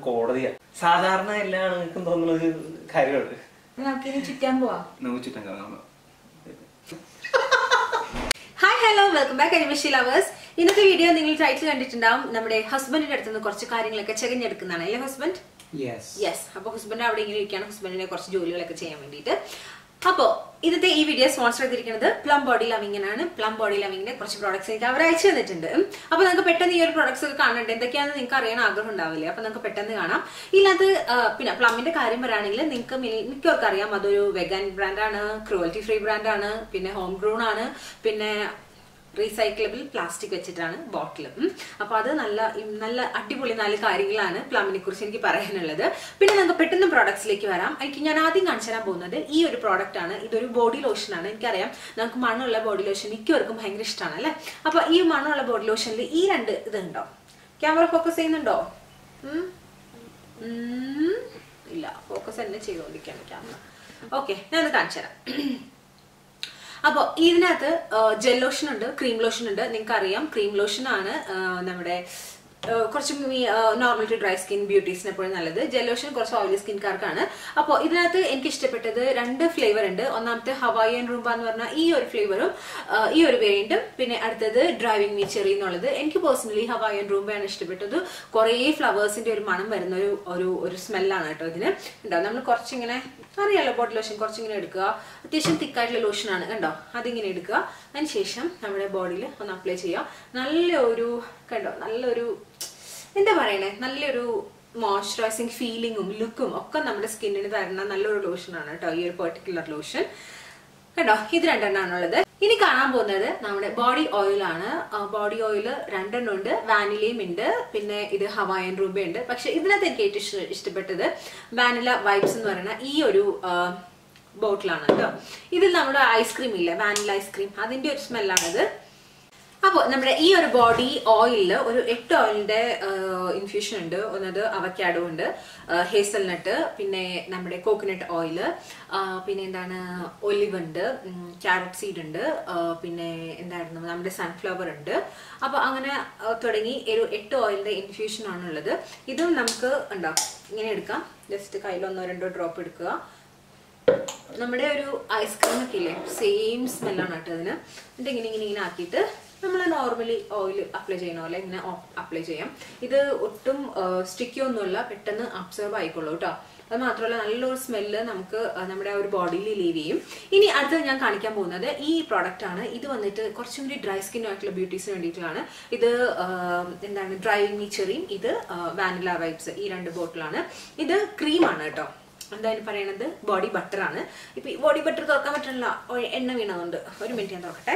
കോടതിയാണ് സാധാരണ എല്ലാ ആണുങ്ങൾക്കും തോന്നുന്ന ഒരു കാര്യമാണ് നമുക്കിനി ചുറ്റാൻ പോവാ നമുക്ക് ചുറ്റാൻ കറങ്ങാൻ ഹായ് ഹലോ വെൽക്കം ബാക്ക് അനിമഷി ലവേഴ്സ് ഇന്നത്തെ വീഡിയോ നിങ്ങൾ ടൈറ്റിൽ കണ്ടിട്ടുണ്ടാവും നമ്മുടെ ഹസ്ബൻഡിന്റെ അടുത്ത് നിന്ന് കുറച്ച് കാര്യങ്ങളൊക്കെ ചെകഞ്ഞെടുക്കുന്നതാണ് അല്ലേ ഹസ്ബൻഡ് യെസ് യെസ് അപ്പൊ ഹസ്ബൻഡ് അവിടെ ഇങ്ങനെ ഇരിക്കുകയാണ് ഹസ്ബൻഡിനെ കുറച്ച് ജോലികളൊക്കെ ചെയ്യാൻ വേണ്ടിയിട്ട് അപ്പോ ഇന്നത്തെ ഈ വീഡിയോ സ്പോൺസർ ചെയ്തിരിക്കുന്നത് പ്ലം ബോഡി ലവിങ്ങിനാണ് പ്ലം ബോഡി ലവിങ്ങിന്റെ കുറച്ച് പ്രോഡക്ട്സ് എനിക്ക് അവർ അയച്ചു തന്നിട്ടുണ്ട് ഉം. അപ്പൊ നിങ്ങൾക്ക് പെട്ടെന്ന് ഈ ഒരു പ്രോഡക്ട്സ് ഒക്കെ കാണണ്ടേ എന്തൊക്കെയാണെന്ന് നിങ്ങൾക്ക് അറിയാൻ ആഗ്രഹം ഉണ്ടാവില്ലേ അപ്പൊ നിങ്ങൾക്ക് പെട്ടെന്ന് കാണാം ഇല്ലാത്ത ആ, പിന്നെ പ്ലമ്മിന്റെ കാര്യം പറയുകയാണെങ്കിൽ നിങ്ങൾക്ക് മിൽ- മിക്കവർക്കും അറിയാം അതൊരു വെഗൻ ബ്രാൻഡാണ് ക്രൂവൽറ്റി ഫ്രീ ബ്രാൻഡാണ് പിന്നെ ഹോം ഗ്രൂൺ ആണ് പിന്നെ റീസൈക്ലബിൾ പ്ലാസ്റ്റിക് വെച്ചിട്ടാണ് ബോട്ടിൽ അപ്പൊ അത് നല്ല ഉം, നല്ല അടിപൊളി നാല് കാര്യങ്ങളാണ് പ്ലമ്മിനെ കുറിച്ച് എനിക്ക് പറയാനുള്ളത് പിന്നെ നമുക്ക് പെട്ടെന്ന് പ്രോഡക്ട്സിലേക്ക് വരാം എനിക്ക് ഞാൻ ആദ്യം കാണിച്ചു തരാൻ പോകുന്നത് ഈ ഒരു പ്രോഡക്റ്റ് ആണ് ഇതൊരു ബോഡി ലോഷൻ ആണ് എനിക്കറിയാം നമുക്ക് മണ്ണുള്ള ബോഡി ലോഷൻ മിക്കവർക്കും ഭയങ്കര ഇഷ്ടമാണ് അല്ലെ അപ്പൊ ഈ മണ്ണുള്ള ബോഡി ലോഷനിൽ ഈ രണ്ട് ഇതുണ്ടോ ക്യാമറ ഫോക്കസ് ചെയ്യുന്നുണ്ടോ ഉം? ഉം. ഇല്ല ഫോക്കസ് തന്നെ ചെയ്തുകൊണ്ടിരിക്കുകയാണ് ക്യാമറ ഓക്കെ ഞാൻ ഒന്ന് കാണിച്ചു തരാം അപ്പോൾ ഇതിനകത്ത് ജെൽ ലോഷൻ ഉണ്ട് ക്രീം ലോഷൻ ഉണ്ട് നിങ്ങൾക്ക് അറിയാം ക്രീം ലോഷൻ ആണ് ആ, നമ്മുടെ ആ, കുറച്ചും ഈ നോർമൽ ടു ഡ്രൈ സ്കിൻ ബ്യൂട്ടീസിന് എപ്പോഴും നല്ലത് ജെൽ ലോഷൻ കുറച്ച് ഓയിലി സ്കിൻകാർക്കാണ് അപ്പോൾ ഇതിനകത്ത് എനിക്ക് ഇഷ്ടപ്പെട്ടത് രണ്ട് ഫ്ലേവർ ഉണ്ട് ഒന്നാമത്തെ ഹവായിയൻ റൂംബ എന്ന് പറഞ്ഞ ഈ ഒരു ഫ്ലേവറും ഈ ഒരു വേരിയന്റും പിന്നെ അടുത്തത് ഡ്രൈവിംഗ് മീ ചെറി എന്നുള്ളത് എനിക്ക് പേഴ്സണലി ഹവായിയൻ റൂംബയാണ് ഇഷ്ടപ്പെട്ടത് കുറേ ഫ്ലവേഴ്സിന്റെ ഒരു മണം വരുന്ന ഒരു ഒരു ഒരു സ്മെല്ലാണ് കേട്ടോ ഇതിന് ഉണ്ടാവും നമ്മൾ കുറച്ചിങ്ങനെ അറിയാലോ ബോഡി ലോഷൻ കുറച്ചിങ്ങനെ എടുക്കുക അത്യാവശ്യം തിക്കായിട്ടുള്ള ലോഷനാണ് കണ്ടോ അതിങ്ങനെ എടുക്കുക അതിന് ശേഷം നമ്മുടെ ബോഡിയിൽ ഒന്ന് അപ്ലൈ ചെയ്യുക നല്ല ഒരു കണ്ടോ നല്ലൊരു എന്താ പറയണേ നല്ലൊരു മോയ്സ്ചറൈസിങ് ഫീലിങ്ങും ലുക്കും ഒക്കെ നമ്മുടെ സ്കിന്നിന് തരുന്ന നല്ലൊരു ലോഷനാണ് കേട്ടോ ഈ ഒരു പെർട്ടിക്കുലർ ലോഷൻ കണ്ടോ ഇത് രണ്ടെണ്ണാണുള്ളത് ഇനി കാണാൻ പോകുന്നത് നമ്മുടെ ബോഡി ഓയിലാണ് ബോഡി ഓയിൽ രണ്ടെണ്ണം ഉണ്ട് വാനിലയും ഉണ്ട് പിന്നെ ഇത് ഹവായൻ റൂബ ഉണ്ട് പക്ഷെ ഇതിനകത്ത് എനിക്ക് ഏറ്റവും ഇഷ്ട- ഇഷ്ടപ്പെട്ടത് വാനില വൈബ്സ് എന്ന് പറയുന്ന ഈ ഒരു ബോട്ടിലാണ് കേട്ടോ ഇതിൽ നമ്മുടെ ഐസ്ക്രീം ഇല്ല വാനില ഐസ്ക്രീം അതിന്റെ ഒരു സ്മെല്ലാണിത് അപ്പോൾ നമ്മുടെ ഈ ഒരു ബോഡി ഓയിലിൽ ഒരു എട്ട് ഓയിലിന്റെ ഇൻഫ്യൂഷൻ ഉണ്ട് ഒന്നത് അവക്കാഡോ ഉണ്ട് ഹേസൽ നട്ട് പിന്നെ നമ്മുടെ കോക്കനട്ട് ഓയിൽ പിന്നെ എന്താണ് ഒലിവ് ഉണ്ട് ക്യാരറ്റ് സീഡ് ഉണ്ട് ആ, പിന്നെ എന്തായിരുന്നു നമ്മുടെ സൺഫ്ലവർ ഉണ്ട് അപ്പോൾ അങ്ങനെ ആ, തുടങ്ങി ഒരു എട്ട് ഓയിലിന്റെ ഇൻഫ്യൂഷൻ ആണുള്ളത് ഇതും നമുക്ക് ഉണ്ടോ ഇങ്ങനെ എടുക്കാം ജസ്റ്റ് കയ്യിൽ ഒന്നോ രണ്ടോ ഡ്രോപ്പ് എടുക്കുക നമ്മുടെ ഒരു ഐസ്ക്രീം ഒക്കെ ഇല്ലേ സെയിം സ്മെല്ലാണ് കേട്ടോ അതിന് എന്നിട്ട് ഇങ്ങനെ ഇങ്ങനെ ഇങ്ങനെ ആക്കിയിട്ട് നമ്മൾ നോർമലി ഓയിൽ അപ്ലൈ ചെയ്യണ പോലെ ഇങ്ങനെ അപ്ലൈ ചെയ്യാം ഇത് ഒട്ടും സ്റ്റിക്കി ഒന്നുമില്ല പെട്ടെന്ന് അബ്സർവ് ആയിക്കോളൂ കേട്ടോ അത് മാത്രമല്ല നല്ലൊരു സ്മെല്ല് നമുക്ക് ആ, നമ്മുടെ ആ ഒരു ബോഡിയിൽ ലീവ് ചെയ്യും ഇനി അടുത്തത് ഞാൻ കാണിക്കാൻ പോകുന്നത് ഈ പ്രോഡക്റ്റ് ആണ് ഇത് വന്നിട്ട് കുറച്ചും കൂടി ഡ്രൈ സ്കിൻ ആയിട്ടുള്ള ബ്യൂട്ടീസിന് വേണ്ടിയിട്ടുള്ളതാണ് ഇത് ആ, എന്താണ് ഡ്രൈവിംഗ് മീച്ചറിയും ഇത് വാനില വൈബ്സ് ഈ രണ്ട് ബോട്ടിലാണ് ഇത് ക്രീമാണ് കേട്ടോ എന്തായാലും പറയണത് ബോഡി ബട്ടർ ആണ് ഇപ്പൊ ഈ ബോഡി ബട്ടർ തുറക്കാൻ പറ്റില്ല ഒ- എണ്ണ വീണതുകൊണ്ട് ഒരു മിനിറ്റ് ഞാൻ തുറക്കട്ടെ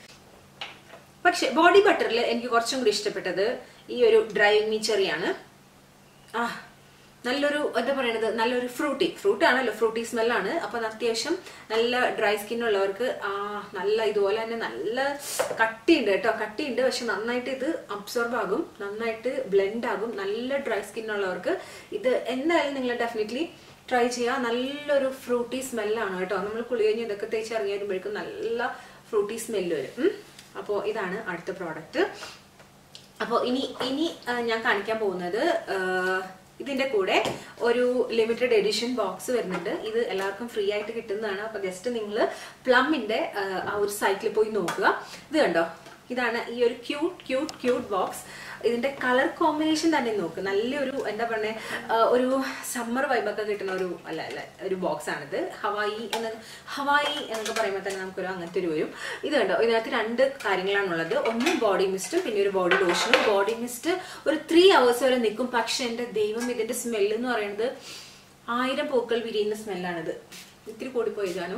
പക്ഷെ ബോഡി ബട്ടറിൽ എനിക്ക് കുറച്ചും കൂടി ഇഷ്ടപ്പെട്ടത് ഈ ഒരു ഡ്രൈവിംഗ് മീച്ചറിയാണ് ആ നല്ലൊരു എന്താ പറയണത് നല്ലൊരു ഫ്രൂട്ടി ഫ്രൂട്ട് ആണല്ലോ ഫ്രൂട്ടി സ്മെല്ലാണ് അപ്പൊ അത് അത്യാവശ്യം നല്ല ഡ്രൈ സ്കിൻ ഉള്ളവർക്ക് ആ നല്ല ഇതുപോലെ തന്നെ നല്ല കട്ടിയുണ്ട് കേട്ടോ കട്ടിയുണ്ട് പക്ഷെ നന്നായിട്ട് ഇത് അബ്സോർബ് ആകും നന്നായിട്ട് ബ്ലെൻഡ് ആകും നല്ല ഡ്രൈ സ്കിൻ ഉള്ളവർക്ക് ഇത് എന്തായാലും നിങ്ങൾ ഡെഫിനറ്റ്ലി ട്രൈ ചെയ്യുക നല്ലൊരു ഫ്രൂട്ടി സ്മെല്ലാണ് കേട്ടോ നമ്മൾ കുളി കഴിഞ്ഞ് ഇതൊക്കെ തേച്ച് ഇറങ്ങി വരുമ്പോഴേക്കും നല്ല ഫ്രൂട്ടി സ്മെല്ല് വരും ഉം. അപ്പോൾ ഇതാണ് അടുത്ത പ്രോഡക്റ്റ് അപ്പോൾ ഇനി ഇനി ആ, ഞാൻ കാണിക്കാൻ പോകുന്നത് ആ, ഇതിന്റെ കൂടെ ഒരു ലിമിറ്റഡ് എഡിഷൻ ബോക്സ് വരുന്നുണ്ട് ഇത് എല്ലാവർക്കും ഫ്രീ ആയിട്ട് കിട്ടുന്നതാണ് അപ്പൊ ജസ്റ്റ് നിങ്ങൾ പ്ലമ്മിന്റെ ആ ഒരു സൈറ്റിൽ പോയി നോക്കുക ഇത് കണ്ടോ ഇതാണ് ഈ ഒരു ക്യൂട്ട് ക്യൂട്ട് ക്യൂട്ട് ബോക്സ് ഇതിന്റെ കളർ കോമ്പിനേഷൻ തന്നെ നോക്ക് നല്ലൊരു എന്താ പറഞ്ഞ ഒരു സമ്മർ വൈബൊക്കെ കിട്ടുന്ന ഒരു അല്ല അല്ല ഒരു ബോക്സ് ആണിത് ഹവായി എന്ന് ഹവായി എന്നൊക്കെ പറയുമ്പോൾ തന്നെ നമുക്കൊരു അങ്ങനത്തെ ഒരു വരും ഇത് കണ്ടോ ഇതിനകത്ത് രണ്ട് കാര്യങ്ങളാണുള്ളത് ഒന്ന് ബോഡി മിസ്റ്റും പിന്നെ ഒരു ബോഡി ലോഷനും ബോഡി മിസ്റ്റ് ഒരു ത്രീ അവേഴ്സ് വരെ നിൽക്കും പക്ഷെ എൻ്റെ ദൈവം ഇതിന്റെ സ്മെല്ല് എന്ന് പറയുന്നത് ആയിരം പൂക്കൾ വിരിയുന്ന സ്മെല്ലാണിത് ഇത്തിരി കൂടിപ്പോയി ജാനു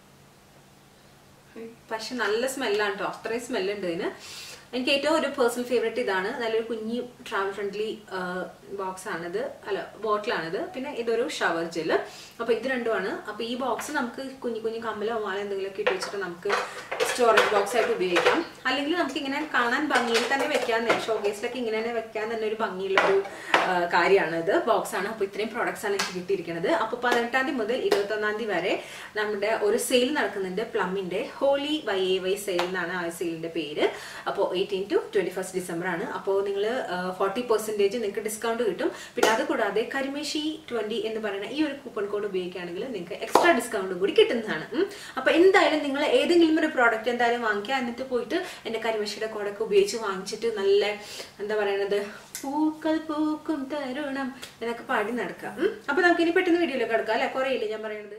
പക്ഷെ നല്ല സ്മെല്ലാണ് കേട്ടോ അത്രയും സ്മെല്ലുണ്ട് ഇതിന് എനിക്ക് ഏറ്റവും ഒരു പേഴ്സണൽ ഫേവറേറ്റ് ഇതാണ് നല്ലൊരു കുഞ്ഞി ട്രാവൽ ഫ്രണ്ട്ലി ബോക്സ് ആണിത് അല്ല ബോട്ടിലാണിത് പിന്നെ ഇതൊരു ഷവർ ജെല് അപ്പൊ ഇത് രണ്ടുമാണ് അപ്പൊ ഈ ബോക്സ് നമുക്ക് കുഞ്ഞു കുഞ്ഞു കമ്മലോ മാല എന്തെങ്കിലുമൊക്കെ ഇട്ട് വെച്ചിട്ട് നമുക്ക് സ്റ്റോറേജ് ബോക്സ് ആയിട്ട് ഉപയോഗിക്കാം അല്ലെങ്കിൽ നമുക്ക് ഇങ്ങനെ കാണാൻ ഭംഗിയിൽ തന്നെ വെക്കാൻ ഷോക്കേസിലൊക്കെ ഇങ്ങനെ തന്നെ വെക്കാൻ തന്നെ ഒരു ഭംഗിയുള്ള ഒരു കാര്യമാണ് ഇത് ബോക്സ് ആണ് അപ്പോൾ ഇത്രയും പ്രോഡക്ട്സ് ആണ് എനിക്ക് കിട്ടിയിരിക്കുന്നത് അപ്പോൾ പതിനെട്ടാം തീയതി മുതൽ ഇരുപത്തൊന്നാം തീയതി വരെ നമ്മുടെ ഒരു സെയിൽ നടക്കുന്നുണ്ട് പ്ലമ്മിന്റെ holly Y A Y sale എന്നാണ് ആ സെയിലിന്റെ പേര് അപ്പോൾ eighteen to twenty first December ആണ് അപ്പോൾ നിങ്ങൾ ഫോർട്ടി പെർസെൻറ്റേജ് നിങ്ങൾക്ക് ഡിസ്കൗണ്ട് കോഡ് കിട്ടും പിന്നെ അത് കൂടാതെ കരിമേശി ട്വന്റി എന്ന് പറയുന്ന ഈ ഒരു കൂപ്പൺ കോഡ് ഉപയോഗിക്കുകയാണെങ്കിൽ നിങ്ങൾക്ക് എക്സ്ട്രാ ഡിസ്കൗണ്ടും കൂടി കിട്ടുന്നതാണ് ഉം. അപ്പൊ എന്തായാലും നിങ്ങൾ ഏതെങ്കിലും ഒരു പ്രോഡക്റ്റ് എന്തായാലും വാങ്ങിക്കുക എന്നിട്ട് പോയിട്ട് എന്റെ കരിമേശിയുടെ കോഡൊക്കെ ഉപയോഗിച്ച് വാങ്ങിച്ചിട്ട് നല്ല എന്താ പറയണത് പൂക്കൾ പൂക്കും തരുണം എന്നൊക്കെ പാടി നടക്കാം ഉം. അപ്പൊ നമുക്ക് ഇനി പെട്ടെന്ന് വീഡിയോയിലേക്ക് കിടക്കാം അല്ലെ കുറേ ഇല്ലേ ഞാൻ പറയണത്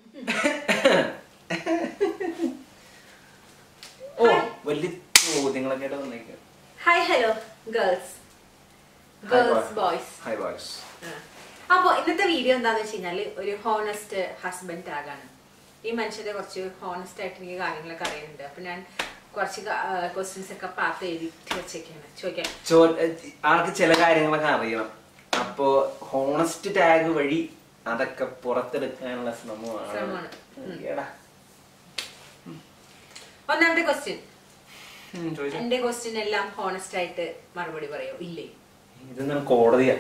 ഓ വലിയ ചോദ്യങ്ങളൊക്കെ ആയിട്ട് വന്നേക്കാം hi hello girls girls boys hi boys അപ്പൊ ഇന്നത്തെ വീഡിയോ എന്താന്ന് വെച്ച് കഴിഞ്ഞാല് ഒരു ഹോണസ്റ്റ് ഹസ്ബൻഡ് ടാഗാണ് ഈ മനുഷ്യരെ കുറച്ച് ഹോണസ്റ്റ് ആയിട്ട് എനിക്ക് കാര്യങ്ങളൊക്കെ അറിയുന്നുണ്ട് അപ്പൊ ഞാൻ കുറച്ച് ക്വസ്റ്റ്യൻസ് ഒക്കെ പാത്ത് എഴുതി വെച്ചേക്കാണ് ചോദിക്കാൻ ചോ ആൾക്ക് ചില കാര്യങ്ങളൊക്കെ അറിയണം അപ്പോ ഹോണസ്റ്റ് ടാഗ് വഴി അതൊക്കെ പുറത്തെടുക്കാനുള്ള ശ്രമമാണ് ശ്രമമാണ്. ഉം. എടാ. ഒന്നാമത്തെ ക്വസ്റ്റ്യൻ ഉം, ചോദിച്ചോ. എന്റെ ക്വസ്റ്റ്യൻ എല്ലാം ഹോണസ്റ്റ് ആയിട്ട് മറുപടി പറയോ ഇല്ലേ ഇതൊന്നും കോടതിയാ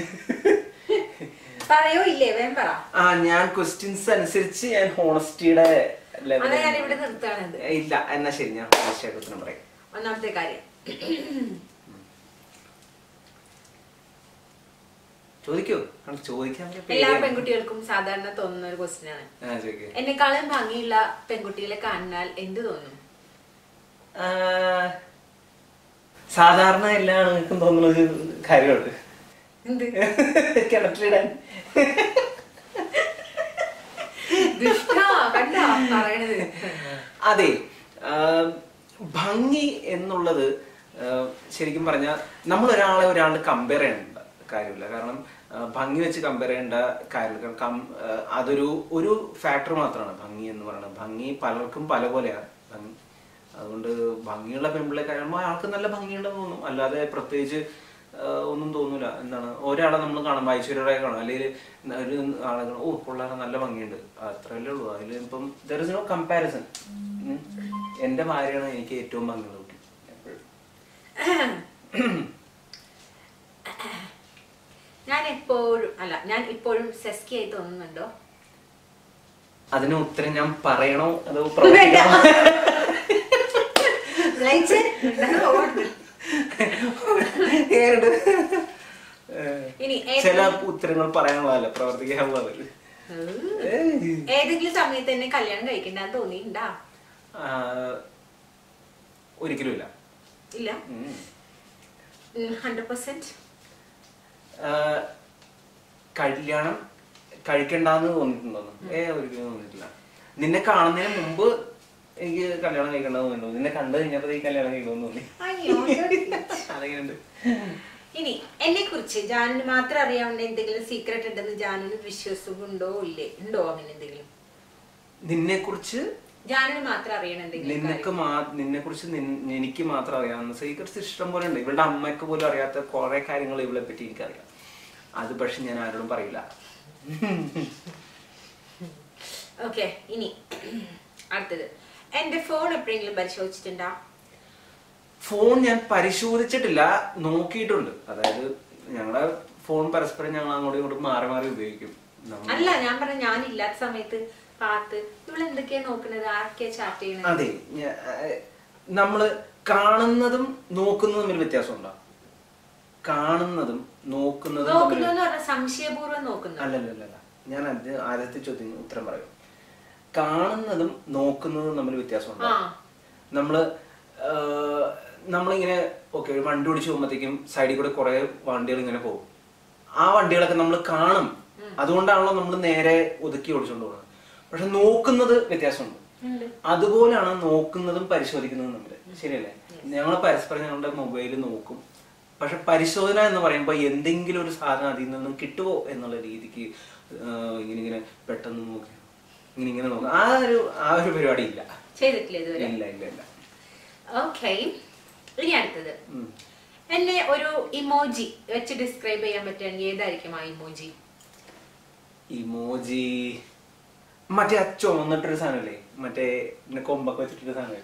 പറയോ ഇല്ലേ വേം പറ ആ ഞാൻ ക്വസ്റ്റ്യൻസ് അനുസരിച്ച് ഞാൻ ഹോണസ്റ്റിയുടെ അതാ ഞാൻ ഇവിടെ നിർത്തുകയാണത് ഇല്ല എന്നാ ശരി ഞാൻ ഹോണസ്റ്റ് ആയിട്ട് ഉത്തരം പറയാം ഒന്നാമത്തെ കാര്യം ചോദിക്കൂ ആണ് ചോദിക്കാൻ വലിയ എല്ലാ പേടിയാണ്. പെൺകുട്ടികൾക്കും സാധാരണ തോന്നുന്ന ഒരു ക്വസ്റ്റ്യൻ ആണ് ആ ചോദിക്കൂ എന്നെക്കാളും ഭംഗിയുള്ള പെൺകുട്ടികളെ കാണാൻ എന്ത് തോന്നും ആ, സാധാരണ എല്ലാ ആണുങ്ങൾക്കും തോന്നുന്ന ഒരു കാര്യമുണ്ട് എന്ത് കിണറ്റിലിടാൻ ദുഷ്ടാ കണ്ടാ പറയണത് അതെ ആ, ഭംഗി എന്നുള്ളത് ആ, ശരിക്കും പറഞ്ഞാൽ നമ്മൾ ഒരാളെ ഒരാളുടെ കമ്പയർ ചെയ്യേണ്ട കാര്യമില്ല കാരണം ആ, ഭംഗി വെച്ച് കമ്പയർ ചെയ്യേണ്ട കാര്യമില്ല കാരണം കം- ആ, അതൊരു ഒരു ഫാക്ടർ മാത്രമാണ് ഭംഗി എന്ന് പറയുന്നത് ഭംഗി പലർക്കും പല പോലെയാണ് ഭംഗി അതുകൊണ്ട് ഭംഗിയുള്ള പെൺപിള്ളെ കഴിയുമ്പോൾ അയാൾക്ക് നല്ല ഭംഗിയുണ്ടെന്ന് തോന്നും അല്ലാതെ പ്രത്യേകിച്ച് ആ, ഒന്നും തോന്നൂല എന്താണ് ഒരാളെ നമ്മൾ കാണുമ്പോൾ ഐശ്വര്യയുടെ കാണും അല്ലെങ്കിൽ ഒരു ആളെ കാണും ഓ പിള്ളേരെ നല്ല ഭംഗിയുണ്ട് അത്രയല്ലേ ഉള്ളൂ അതിൽ ഇപ്പം ദർ ഇസ് നോ കമ്പാരിസൺ എന്റെ ഭാര്യയാണ് എനിക്ക് ഏറ്റവും ഭംഗിയുള്ള കുട്ടി എപ്പോഴും ഞാൻ എപ്പോഴും അല്ല ഞാൻ ഇപ്പോഴും സെസ്കി ആയി തോന്നുന്നുണ്ടോ അതിന് ഉത്തരം ഞാൻ പറയണോ അതോ പ്രവർത്തിക്കണോ ലൈറ്റ് ഓടുന്നു. ഏതുണ്ട്? ഇനി ചില ഉത്തരങ്ങൾ പറയാനുള്ളതല്ല പ്രവർത്തിക്കാനുള്ളതല്ല ഏയ്. ഏതെങ്കിലും സമയത്ത് എന്നെ കല്യാണം കഴിക്കണ്ടെന്ന് തോന്നിയിട്ടുണ്ടാ ആ, ഒരിക്കലുമില്ല ഇല്ല ഉം. ഹൺഡ്രഡ് പെർസെന്റ് ആ, കല്യാണം കഴിക്കണ്ടെന്ന് തോന്നിയിട്ടുണ്ടോന്ന് ഏ ഒരിക്കലും തോന്നിയിട്ടില്ല നിന്നെ കാണുന്നതിന് മുമ്പ് എനിക്ക് കല്യാണം കഴിക്കണ്ടെന്ന് തോന്നുന്നു നിന്നെ കണ്ടു കഴിഞ്ഞപ്പോ ഈ കല്യാണം കഴിക്കണമെന്ന് തോന്നി അയ്യോ അതെങ്ങനെയുണ്ട് ഇനി എന്നെ കുറിച്ച് ജാനുന് മാത്രം അറിയാവുന്ന എന്തെങ്കിലും സീക്രട്ട് ഉണ്ടെന്ന് ജാനുന് വിശ്വാസമുണ്ടോ ഇല്ലേ ഉണ്ടോ അങ്ങനെ എന്തെങ്കിലും നിന്നെ കുറിച്ച് ജാനുന് മാത്രം അറിയണ എന്തെങ്കിലും നിനക്ക് മാ നിന്നെ കുറിച്ച് എനിക്ക് മാത്രം അറിയാവുന്ന സീക്രട്സ് ഇഷ്ടം പോലെ ഉണ്ട് ഇവളുടെ അമ്മയ്ക്ക് പോലും അറിയാത്ത കുറെ കാര്യങ്ങൾ ഇവളെ പറ്റി എനിക്കറിയാം അത് പക്ഷെ ഞാൻ ആരോടും പറയില്ല ഓക്കെ ഇനി അടുത്തത് എന്റെ ഫോൺ എപ്പോഴെങ്കിലും പരിശോധിച്ചിട്ടുണ്ടാ ഫോൺ ഞാൻ പരിശോധിച്ചിട്ടില്ല നോക്കിയിട്ടുണ്ട് അതായത് ഞങ്ങളുടെ ഫോൺ പരസ്പരം ഞങ്ങൾ അങ്ങോട്ടും ഇങ്ങോട്ടും മാറി മാറി ഉപയോഗിക്കും നമ്മ- അല്ല ഞാൻ പറഞ്ഞ ഞാൻ ഇല്ലാത്ത സമയത്ത് പാത്ത് ഇവിടെ എന്തൊക്കെയാ നോക്കണത് ആർക്കെയാ ചാറ്റ് ചെയ്യണത് അതെ ഞാ- ഏഹ് നമ്മള് കാണുന്നതും നോക്കുന്നതും തമ്മിൽ വ്യത്യാസമുണ്ടോ കാണുന്നതും നോക്കുന്നതും തമ്മിൽ നോക്കുന്നു എന്ന് പറഞ്ഞ സംശയപൂർവ്വം നോക്കുന്നു അല്ലല്ലല്ല ഞാൻ അത് ആദ്യത്തെ ചോദ്യം ഉത്തരം പറയും കാണുന്നതും നോക്കുന്നതും തമ്മിൽ വ്യത്യാസമുണ്ടോ ആ നമ്മള് ആഹ്, നമ്മളിങ്ങനെ ഓക്കെ ഒരു വണ്ടി ഓടിച്ചു പോകുമ്പോഴത്തേക്കും സൈഡിൽ കൂടെ കുറെ വണ്ടികൾ ഇങ്ങനെ പോകും ആ വണ്ടികളൊക്കെ നമ്മൾ കാണും അതുകൊണ്ടാണല്ലോ നമ്മൾ നേരെ ഒതുക്കി ഓടിച്ചുകൊണ്ട് പോകുന്നത് പക്ഷെ നോക്കുന്നത് വ്യത്യാസമുണ്ട് ഉണ്ട് അതുപോലെയാണ് നോക്കുന്നതും പരിശോധിക്കുന്നതും തമ്മിൽ ശരിയല്ലേ ഞങ്ങൾ പരസ്പരം ഞങ്ങളുടെ മൊബൈൽ നോക്കും പക്ഷെ പരിശോധന എന്ന് പറയുമ്പോൾ എന്തെങ്കിലും ഒരു സാധനം അതിൽ നിന്നും കിട്ടുമോ എന്നുള്ള രീതിക്ക് ആഹ്, ഇങ്ങനെ ഇങ്ങനെ പെട്ടെന്ന് നോക്കി ഇങ്ങനെ ഇങ്ങനെ നോക്കും ആ ഒരു ആ ഒരു പരിപാടി ഇല്ല ചെയ്തിട്ടില്ല ഇതുവരെ ഇല്ല ഇല്ല ഇല്ല ഓക്കെ ഇനി അടുത്തത് ഉം. എന്നെ ഒരു ഇമോജി വെച്ച് ഡിസ്ക്രൈബ് ചെയ്യാൻ പറ്റുകയാണെങ്കിൽ ഏതായിരിക്കും ആ ഇമോജി ഇമോജി മറ്റേ ആ ചുമന്നിട്ടൊരു സാധനല്ലേ മറ്റേ ഇങ്ങനെ കൊമ്പൊക്കെ വെച്ചിട്ടൊരു സാധനല്ലേ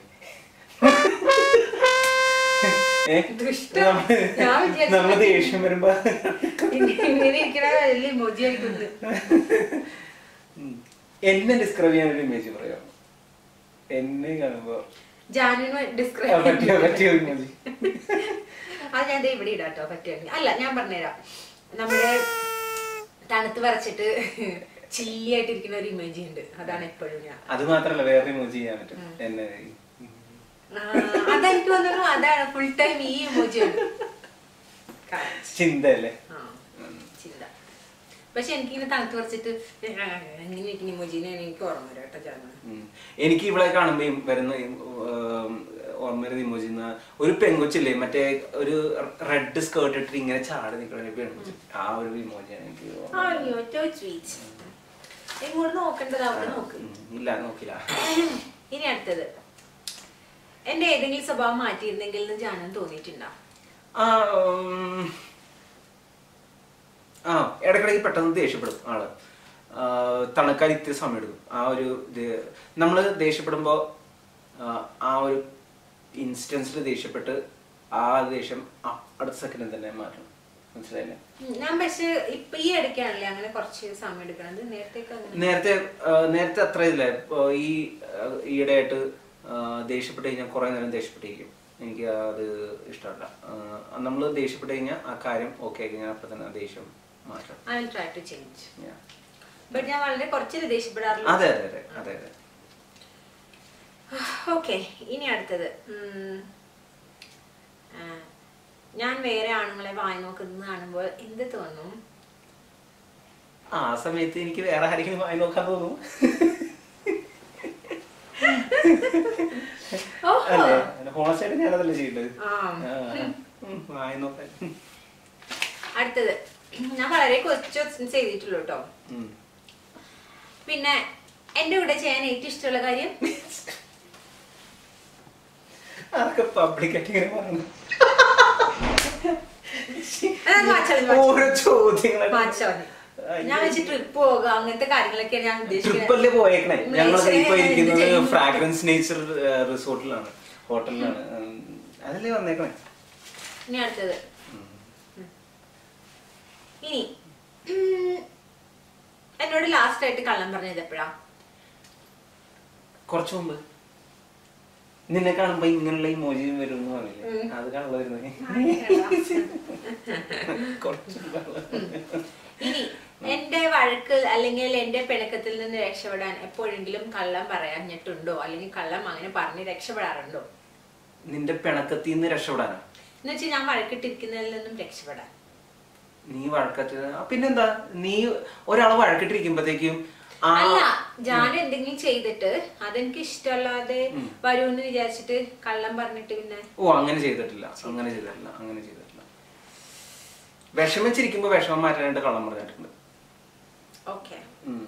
ഏ? ദുഷ്ടം. നമ്മ- ഞാൻ വിചാരിച്ചു നമ്മള് ദേഷ്യം വരുമ്പോ ഇങ്ങനെ ഇരിക്കണ വലിയ ഇമോജി ആയിരിക്കുന്നത് ഉം. എന്നെ ഡിസ്ക്രൈബ് ചെയ്യാൻ ഒരു ഇമേജ് പറയാം എന്നെ കാണുമ്പോ ജാനുവിന് ആ, ഡിസ്ക്രൈബ് പറ്റിയ പറ്റിയ ഒരു ഇമോജി അത് ഞാൻ ദേ ഇവിടെ ഇടാട്ടോ പറ്റുകയാണെങ്കിൽ അല്ല ഞാൻ പറഞ്ഞുതരാം നമ്മുടെ തണുത്ത് വരച്ചിട്ട് ചില്ലിയായിട്ടിരിക്കുന്ന ഒരു ഇമേജ് ഉണ്ട് അതാണ് എപ്പോഴും ഞാൻ അത് മാത്രല്ല വേറെ ഇമോജി ചെയ്യാൻ പറ്റും എന്നെ ആ, അതെനിക്ക് തോന്നുന്നു അതാണ് ഫുൾ ടൈം ഈ ഇമോജി ഉണ്ട് Correct. ചിന്തയല്ലേ ആ, ചിന്ത പക്ഷെ എനിക്കിങ്ങനെ തണുത്ത് വരച്ചിട്ട് എങ്ങനെ ഇരിക്കുന്ന ഇമോജിനെ എനിക്ക് ഓർമ്മ വരും കേട്ടോ ചേർന്ന് ഉം. എനിക്ക് ഇവിടെ കാണുമ്പോ ഈ വരുന്ന ഈ, ഉം, ഓർമ്മ വരുന്ന ഇമോജി ഒരു പെങ്കൊച്ചില്ലേ മറ്റേ ഒരു റെഡ് സ്കേർട്ട് ഇട്ടിട്ട് ഇങ്ങനെ ചാടി നിൽക്കുന്ന ഒരു പെൺകൊച്ചി ആ ഒരു ഇമോജിയാണ് എനിക്ക് ഓർമ്മ അയ്യോ സ്വീറ്റ് എങ്ങോട്ട് നോക്കേണ്ടത് അവിടെ നോക്ക് ഉം, ഇല്ല നോക്കില്ല ഇനി അടുത്തത് എന്റെ ഏതെങ്കിലും സ്വഭാവം മാറ്റിയിരുന്നെങ്കിൽ എന്ന് ജാനം തോന്നിയിട്ടുണ്ടോ ആ ഉം, ആ ഇടയ്ക്കിടയ്ക്ക് പെട്ടെന്ന് ദേഷ്യപ്പെടും ആള് ആ, തണുക്കാൻ ഇത്തിരി സമയം എടുക്കും ആ ഒരു ഇത് നമ്മള് ദേഷ്യപ്പെടുമ്പോ ആ, ആ ഒരു ഇൻസ്റ്റൻസിൽ ദേഷ്യപ്പെട്ട് ആ ദേഷ്യം അ- അടുത്ത സെക്കൻഡിൽ തന്നെ മാറ്റണം മനസ്സിലായില്ലേ ഉം, ഞാൻ പക്ഷെ ഇപ്പൊ ഈ ഇടയ്ക്കാണല്ലേ അങ്ങനെ കുറച്ച് സമയം എടുക്കണത് നേരത്തേക്ക് അങ്ങനെ നേരത്തെ ആ, നേരത്തെ അത്ര ഇല്ല ഇപ്പൊ ഈ ആ, ഈയിടെയായിട്ട് ആ, ദേഷ്യപ്പെട്ട് കഴിഞ്ഞാൽ കുറെ നേരം ദേഷ്യപ്പെട്ടിരിക്കും എനിക്ക് അത് ഇഷ്ടമല്ല നമ്മൾ ദേഷ്യപ്പെട്ട് കഴിഞ്ഞാൽ ആ കാര്യം ഓക്കെ ആയി കഴിഞ്ഞാൽ അപ്പൊ തന്നെ ആ ദേഷ്യം മാറ്റണം I will try to change Yeah. But ഞാൻ വളരെ കുറച്ച് ദേഷ്യപ്പെടാറുള്ളൂ അതെ അതെ അതെ അതെ അതെ ഓക്കെ ഇനി അടുത്തത് ഉം. ആ, ഞാൻ വേറെ ആണുങ്ങളെ വായി നോക്കുന്നത് കാണുമ്പോൾ എന്ത് തോന്നും ആ സമയത്ത് എനിക്ക് വേറെ ആരെങ്കിലും വായി നോക്കാൻ തോന്നും ഓഹോ അല്ലേ ഹോണസ്റ്റായിട്ട് ഞാനതല്ലേ ചെയ്യേണ്ടത് ആ. ആ, ഉം, വായി നോക്കാൻ അടുത്തത് ഞാൻ വളരെ കുറച്ച് ക്വസ്റ്റ്യൻസ് ചെയ്തിട്ടുള്ളൂ കേട്ടോ ഉം. പിന്നെ എന്റെ കൂടെ ചെയ്യാൻ ഏറ്റവും ഇഷ്ടമുള്ള കാര്യം അതൊക്കെ പബ്ലിക്കായിട്ട് ഇങ്ങനെ പറഞ്ഞു അത് മാച്ചാ മതി, മാച്ചാ. ഓരോ ചോദ്യങ്ങളൊക്കെ മാച്ചാ മതി. ഞാൻ വെച്ച് ട്രിപ്പ് പോകുക അങ്ങനത്തെ കാര്യങ്ങളൊക്കെയാണ് ഞാൻ ഉദ്ദേശിക്കുന്നത് ട്രിപ്പല്ലേ പോയേക്കണേ ഞങ്ങൾ മലേഷ്യ ഇപ്പൊ എന്ത് ഇരിക്കുന്നത് ചെയ്യും? ഫ്രാഗ്രൻസ് നേച്ചർ റിസോർട്ടിലാണ് ഹോട്ടലിലാണ് ഉം, അതല്ലേ വന്നേക്കണേ ഇനി അടുത്തത് ഇനി ഉം, എന്നോട് ലാസ്റ്റ് ആയിട്ട് കള്ളം പറഞ്ഞത് എപ്പോഴാ കുറച്ചു മുമ്പ് നിന്നെ കാണുമ്പോ ഇങ്ങനെയുള്ള ഇമോജിയും വരും എന്ന് പറഞ്ഞില്ലേ ഉം. അത് കള്ളായിരുന്നു കുറച്ച് കള്ളം. ഇനി എന്റെ വഴക്ക് അല്ലെങ്കിൽ എന്റെ പിണക്കത്തിൽ നിന്ന് രക്ഷപ്പെടാൻ എപ്പോഴെങ്കിലും കള്ളം പറയാഞ്ഞിട്ടുണ്ടോ അല്ലെങ്കിൽ കള്ളം അങ്ങനെ പറഞ്ഞ് രക്ഷപ്പെടാറുണ്ടോ നിന്റെ പിണക്കത്തിൽ നിന്ന് രക്ഷപ്പെടാനാ എന്ന് വെച്ചാൽ ഞാൻ വഴക്കിട്ടിരിക്കുന്നതിൽ നിന്നും രക്ഷപ്പെടാൻ നീ വഴക്കത്ത് ആ, പിന്നെന്താ നീ ഒരാളെ വഴക്കിട്ടിരിക്കുമ്പോഴത്തേക്കും ആ അല്ല ഞാൻ എന്തെങ്കിലും ചെയ്തിട്ട് അതെനിക്ക് ഇഷ്ടമല്ലാതെ വരുമെന്ന് വിചാരിച്ചിട്ട് കള്ളം പറഞ്ഞിട്ട് പിന്നെ ഓ അങ്ങനെ ചെയ്തിട്ടില്ല അങ്ങനെ ചെയ്തിട്ടില്ല അങ്ങനെ ചെയ്തിട്ടില്ല വിഷമിച്ചിരിക്കുമ്പോ വിഷമം മാറ്റാനായിട്ട് കള്ളം പറഞ്ഞിട്ടുണ്ട് ഓക്കെ ഉം.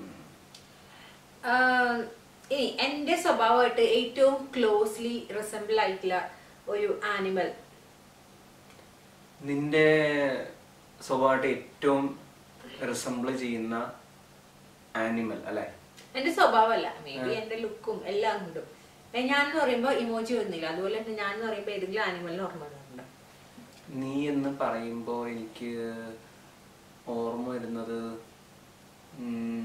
ഇനി എന്റെ സ്വഭാവമായിട്ട് ഏറ്റവും ക്ലോസ്ലി റിസംബിൾ ആയിട്ടുള്ള ഒരു ആനിമൽ നിന്റെ സ്വഭാവമായിട്ട് ഏറ്റവും റിസംബിൾ ചെയ്യുന്ന ആനിമൽ അല്ലെ എന്റെ സ്വഭാവമല്ല മേ ബി എന്റെ ലുക്കും എല്ലാം കൊണ്ടും ഏ, ഞാൻ എന്ന് പറയുമ്പോ ഇമോജി വരുന്നില്ല അതുപോലെ തന്നെ ഞാൻ എന്ന് പറയുമ്പോ ഏതെങ്കിലും ആനിമലിന് ഓർമ്മ വരുന്നുണ്ട് നീ എന്ന് പറയുമ്പോ എനിക്ക് ഓർമ്മ വരുന്നത് ഉം,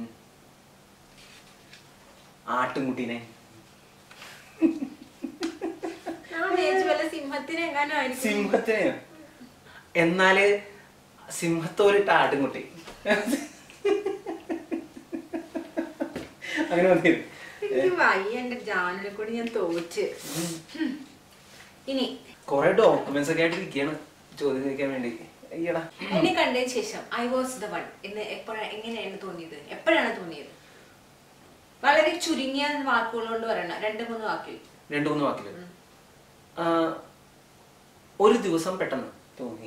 ആട്ടിൻകുട്ടീനെ ഞാൻ വിചാരിച്ചു വല്ല സിംഹത്തിനെ എങ്ങാനും ആയിരിക്കും സിംഹത്തിനെ എന്നാല് സിംഹത്തോലിട്ട ആട്ടിൻകുട്ടി അങ്ങനെ മതി എനിക്ക് വയ്യ എന്റെ ജാനിനെ കൂടി ഞാൻ തോറ്റ് ഹും. ഇനി കൊറേ ഡോക്യുമെന്റ്സ് ഒക്കെ ആയിട്ട് ഇരിക്കുകയാണ് ചോദ്യം ചോദിക്കാൻ വേണ്ടി അയ്യടാ എന്നെ കണ്ടതിന് ശേഷം ഐ വാസ് ദ വൺ എന്ന് എപ്പോഴാണ് എങ്ങനെയാണ് തോന്നിയത് എപ്പോഴാണ് തോന്നിയത് വളരെ ചുരുങ്ങിയ വാക്കുകൾ കൊണ്ട് പറയണം രണ്ട് മൂന്ന് വാക്കിൽ രണ്ടു മൂന്ന് വാക്കില് ആ, ഒരു ദിവസം പെട്ടെന്ന് തോന്നി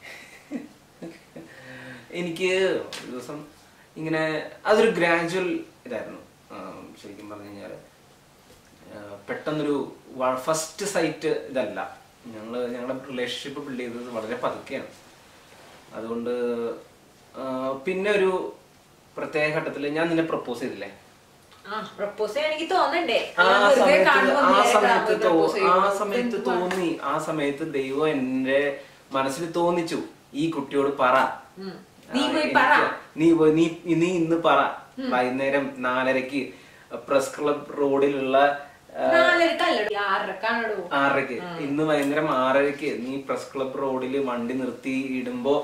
എനിക്ക് ഒരു ദിവസം ഇങ്ങനെ അതൊരു ഗ്രാജുവൽ ഇതായിരുന്നു ആ, ശരിക്കും പറഞ്ഞു കഴിഞ്ഞാൽ പെട്ടെന്നൊരു ഫസ്റ്റ് സൈറ്റ് ഇതല്ല ഞങ്ങൾ ഞങ്ങളുടെ റിലേഷൻഷിപ്പ് ബിൽഡ് ചെയ്തത് വളരെ പതുക്കെയാണ് അതുകൊണ്ട് ആ, പിന്നെ ഒരു പ്രത്യേക ഘട്ടത്തിൽ ഞാൻ നിന്നെ പ്രപ്പോസ് ചെയ്തില്ലേ ആ പ്രപ്പോസ് ചെയ്യാൻ എനിക്ക് തോന്നണ്ടേ ആ ഞാൻ വെറുതെ സമയത്ത് കാണുമ്പോ ആ വിചാരിക്കും, സമയത്ത് ആ, തോ- propose ആ ചെയ്യുമോ? സമയത്ത് എന്തുവാ? തോന്നി ആ സമയത്ത് ദൈവം എന്റെ മനസ്സിൽ തോന്നിച്ചു ഈ കുട്ടിയോട് പറ ഉം. ആ, നീ പോയി എനിക്ക് പറ. നീ പോയി നീ നീ ഇന്ന് പറ വൈകുന്നേരം നാലരക്ക് പ്രസ് ക്ലബ് റോഡിലുള്ള ആ, നാലരക്കല്ലടോ ആറരക്കാണോ ആറരക്ക് ഇന്ന് വൈകുന്നേരം ആറരക്ക് നീ പ്രസ് ക്ലബ് റോഡിൽ വണ്ടി നിർത്തി ഇടുമ്പോ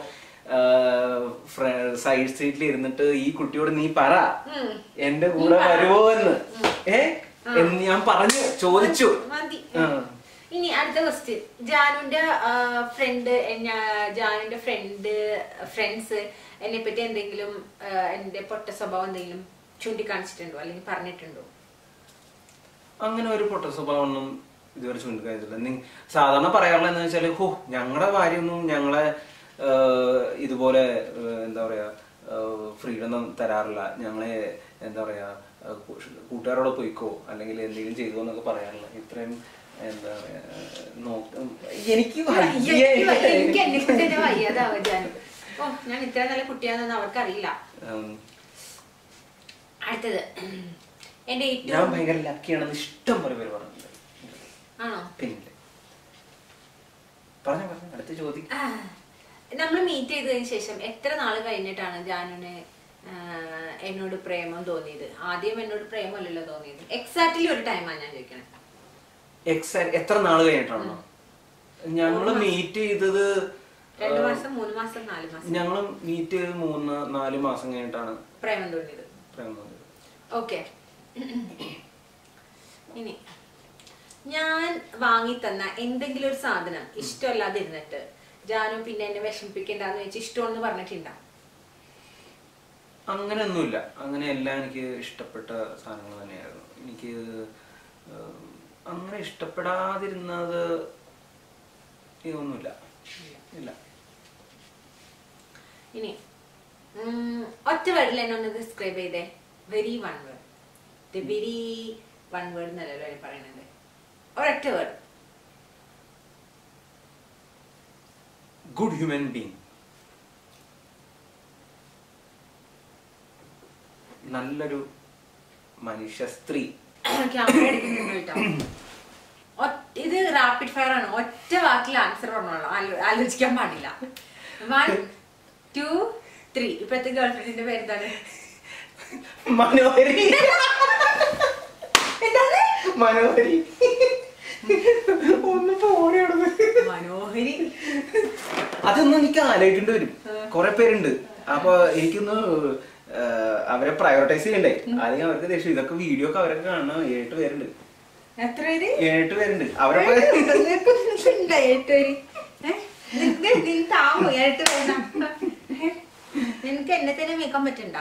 സൈഡ് സീറ്റിൽ ഇരുന്നിട്ട് ഈ കുട്ടിയോട് നീ പറ ഉം. എന്റെ കൂടെ വരുമോ എന്ന് ഏ എന്ന് ഞാൻ പറഞ്ഞു ചോദിച്ചു മതി ആ. ഇനി അടുത്ത ക്വസ്റ്റ്യൻ ജാനുന്റെ ഫ്രണ്ട് ജാനുന്റെ ഫ്രണ്ട് ഫ്രണ്ട്സ് എന്നെ പറ്റി എന്തെങ്കിലും ആ, എന്റെ പൊട്ട സ്വഭാവം എന്തെങ്കിലും ചൂണ്ടിക്കാണിച്ചിട്ടുണ്ടോ അല്ലെങ്കിൽ പറഞ്ഞിട്ടുണ്ടോ അങ്ങനെ ഒരു പൊട്ട സ്വഭാവം ഒന്നും ഇതുവരെ ചൂണ്ടിക്കാണിച്ചില്ല നി സാധാരണ പറയാറുള്ള വെച്ചാല് ഹോ ഞങ്ങളുടെ കാര്യമൊന്നും ഞങ്ങളെ ആ, ഇതുപോലെ ആ, എന്താ പറയാ ഫ്രീഡം തരാറില്ല ഞങ്ങളെ എന്താ പറയാ ആ, കൂ- കൂട്ടുകാരോട് പോയിക്കോ അല്ലെങ്കിൽ എന്തെങ്കിലും ചെയ്തോ എന്നൊക്കെ പറയാറില്ല ഇത്രയും എന്താ പറയാ നോക്ക എനിക്ക് വയ്യ. എനിക്ക് എന്നെ കൊണ്ട് തന്നെ വയ്യാതാവുക ജാനു ഓ ഞാൻ ഇത്ര നല്ല കുട്ടിയാണെന്ന് അവർക്ക് അറിയില്ല ഉം, അടുത്തത് എന്റെ ഞാൻ ഏറ്റവും ഭയങ്കര ലക്കിയാണെന്ന് ഇഷ്ടം പോലെ പേര് പറഞ്ഞിട്ടുണ്ട് ആണോ പിന്നെ പറഞ്ഞു പറഞ്ഞു അടുത്ത ചോദ്യം നമ്മൾ മീറ്റ് ചെയ്തതിന് ശേഷം എത്ര നാൾ കഴിഞ്ഞിട്ടാണ് ജാനുന് ആ, എന്നോട് പ്രേമം തോന്നിയത് ആദ്യം എന്നോട് പ്രേമമല്ലല്ലോ തോന്നിയത് എക്സാക്ട്ലി ഒരു ടൈമാണ് ഞാൻ ചോദിക്കണേ എക്സാക്ട് എത്ര നാള് കഴിഞ്ഞിട്ടാണോ ഞങ്ങള് മീറ്റ് ചെയ്തത് രണ്ടു മാസം മൂന്ന് മാസം നാല് മാസം ഞങ്ങള് മീറ്റ് ചെയ്ത് മൂന്ന് നാല് മാസം കഴിഞ്ഞിട്ടാണ് പ്രേമം തോന്നിയത് പ്രേമം തോന്നിയത്. ഓക്കെ ഇനി ഞാൻ വാങ്ങി തന്ന എന്തെങ്കിലും ഒരു സാധനം ഇഷ്ടമല്ലാതെ ഇരുന്നിട്ട് ജാനു പിന്നെ എന്നെ വിഷമിപ്പിക്കണ്ടെന്ന് വെച്ച് ഇഷ്ടമെന്ന് പറഞ്ഞിട്ടുണ്ടാ അങ്ങനെയൊന്നുമില്ല അങ്ങനെ എല്ലാം എനിക്ക് ഇഷ്ടപ്പെട്ട സാധനങ്ങൾ തന്നെയായിരുന്നു എനിക്ക് ഏഹ്, അങ്ങനെ ഇഷ്ടപ്പെടാതിരുന്നത് ഇതൊന്നുമില്ല ഇല്ല ഇനി ഉം, ഒറ്റ വേർഡിൽ എന്നെ ഒന്ന് ഡിസ്ക്രൈബ് ചെയ്തേ very one word the very one word എന്നല്ലല്ലോ അതിന് പറയണത് ഒരൊറ്റ വേർഡ് ഗുഡ് ഹ്യൂമൻ ബീങ് നല്ലൊരു മനുഷ്യ സ്ത്രീ ക്യാമറ എടുക്കുന്നുണ്ട് കേട്ടോ ഒറ്റ- ഇത് റാപ്പിഡ് ഫയർ ആണ് ഒറ്റ വാക്കിൽ ആൻസർ പറഞ്ഞോളാം ആലോ- ആലോചിക്കാൻ പാടില്ല വൺ ടു ത്രീ ഇപ്പഴത്തെ ഗേൾഫ്രണ്ടിന്റെ പേര് എന്താണ് മനോഹരി എന്താണ് മനോഹരി ഒന്ന് പോണേ അവിടുന്ന്. മനോഹരി അതൊന്നും എനിക്ക് ആലോചിക്കേണ്ടി വരും കുറെ പേരുണ്ട് അപ്പൊ എനിക്കൊന്ന് ആ, അവരെ പ്രയോറിറ്റൈസ് ചെയ്യണ്ടേ അല്ലെങ്കിൽ അവർക്ക് ദേഷ്യം ഇതൊക്കെ വീഡിയോ ഒക്കെ അവരൊക്കെ കാണണം ഏട്ട് പേരുണ്ട് എത്ര പേര് ഏട്ട് പേരുണ്ട് അവരെ ഉണ്ടോ എട്ട് പേര് ഏ? നിനക്ക് നീ താങ്ങോ എട്ട് പേര് നിനക്ക് എന്നെ തന്നെ മേക്കാൻ പറ്റണ്ട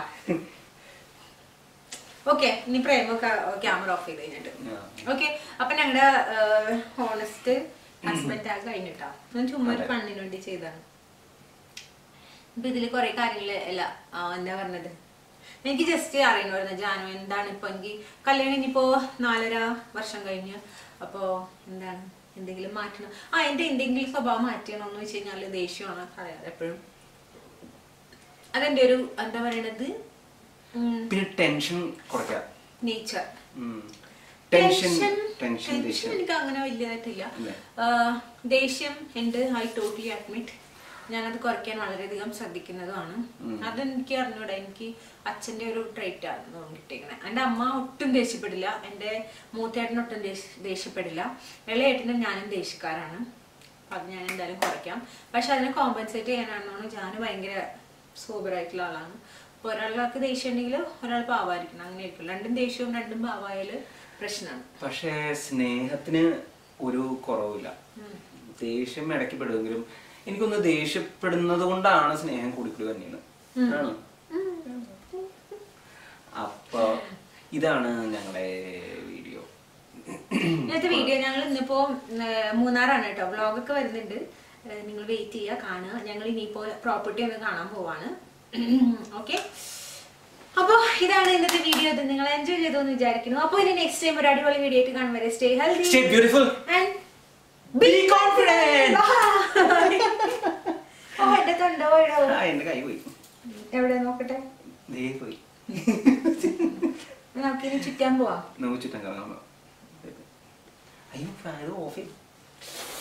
ഓക്കെ ഇനി പ്രേമൊക്കെ ക്യാമറ ഓഫ് ചെയ്ത് കഴിഞ്ഞിട്ട് ആ. ഓക്കെ അപ്പൊ ഞങ്ങളുടെ ഹോണസ്റ്റ് ഹസ്ബൻഡ് ആഗ് കഴിഞ്ഞിട്ടാ ഞാൻ ചുമ്മാ ഒരു അതെ. കണ്ണിന് വേണ്ടി ചെയ്താണ് ഇപ്പൊ ഇതില് കുറെ കാര്യങ്ങള് അല്ല ആ, എന്താ പറഞ്ഞത് എനിക്ക് ജസ്റ്റ് അറിയണമായിരുന്നു ജാനു എന്താണ് ഇപ്പൊ എനിക്ക് കല്യാണം കഴിഞ്ഞിപ്പോ നാലര വർഷം കഴിഞ്ഞ് അപ്പോ എന്താണ് എന്തെങ്കിലും മാറ്റണം ആ എന്റെ എന്തെങ്കിലും സ്വഭാവം മാറ്റണം എന്ന് വെച്ച് കഴിഞ്ഞാല് ദേഷ്യമാണ് പറയാറ് എപ്പോഴും അതെന്റെ ഒരു എന്താ പറയണത് പിന്നെ ടെൻഷൻ കുറയ്ക്കാം നേച്ചർ ഉം. ടെൻഷൻ ടെൻഷൻ ടെൻഷൻ ദേഷ്യം എനിക്ക് അങ്ങനെ വലിയതായിട്ടില്ല ഇല്ല. ആഹ് ദേഷ്യം ഉണ്ട് ഐ ടോട്ടലി അഡ്മിറ്റ് ഞാനത് കുറയ്ക്കാൻ വളരെയധികം ശ്രദ്ധിക്കുന്നതുമാണ് അതെനിക്ക് അറിഞ്ഞൂടാ എനിക്ക് അച്ഛന്റെ ഒരു ട്രേറ്റ് ആണ് കിട്ടിയിരിക്കണേ എൻ്റെ അമ്മ ഒട്ടും ദേഷ്യപ്പെടില്ല എൻ്റെ മൂത്തേട്ടൻ ഒട്ടും ദേഷ്യ- ദേഷ്യപ്പെടില്ല ഇളയേട്ടനും ഞാനും ദേഷ്യക്കാരാണ് അപ്പൊ അത് ഞാൻ എന്തായാലും കുറയ്ക്കാം പക്ഷെ അതിനെ കോമ്പൻസേറ്റ് ചെയ്യാനാണെന്നാണ് ഞാൻ ഭയങ്കര സൂപ്പറായിട്ടുള്ള ആളാണ് അപ്പൊ ഒരാൾക്ക് ദേഷ്യം ഉണ്ടെങ്കിൽ ഒരാൾ പാവായിരിക്കണം അങ്ങനെ ആയിരിക്കും രണ്ടും ദേഷ്യവും രണ്ടും പാവായാല് പ്രശ്നമാണ് പക്ഷേ സ്നേഹത്തിന് ഒരു കുറവില്ല ദേഷ്യം ഇടയ്ക്ക് പെടുമെങ്കിലും എനിക്കൊന്ന് ദേഷ്യപ്പെടുന്നത് കൊണ്ടാണ് സ്നേഹം കൂടിക്കൂടി തന്നെയാണ് ആണ് അപ്പൊ ഇതാണ് ഞങ്ങളുടെ വീഡിയോ ഇന്നത്തെ വീഡിയോ ഞങ്ങൾ ഇന്നിപ്പോ ഏർ, മൂന്നാറാണ് കേട്ടോ വ്ളോഗൊക്കെ വരുന്നുണ്ട് നിങ്ങൾ വെയിറ്റ് ചെയ്യുക കാണുക ഞങ്ങൾ ഇനിയിപ്പോ പ്രോപ്പർട്ടി ഒന്ന് കാണാൻ പോവാണ് ഓക്കെ അപ്പോൾ ഇതാണ് ഇന്നത്തെ വീഡിയോ ഇത് നിങ്ങൾ എൻജോയ് ചെയ്തു എന്ന് വിചാരിക്കുന്നു അപ്പോൾ ഇനി നെക്സ്റ്റ് ടൈം ഒരു അടിപൊളി വീഡിയോ ആയിട്ട് കാണും വരെ stay healthy Stay beautiful. And Be confident. ഓ എന്റെ തൊണ്ട പോയിടോ ആ എന്റെ കൈ പോയി എവിടെ നോക്കട്ടെ ദേ പോയി നമുക്കിനി ചുറ്റാൻ പോവാം നമുക്ക് ചുറ്റാൻ കറങ്ങാൻ പോകാം. അയ്യോ ഫാൻ ഓഫ് ചെയ്യും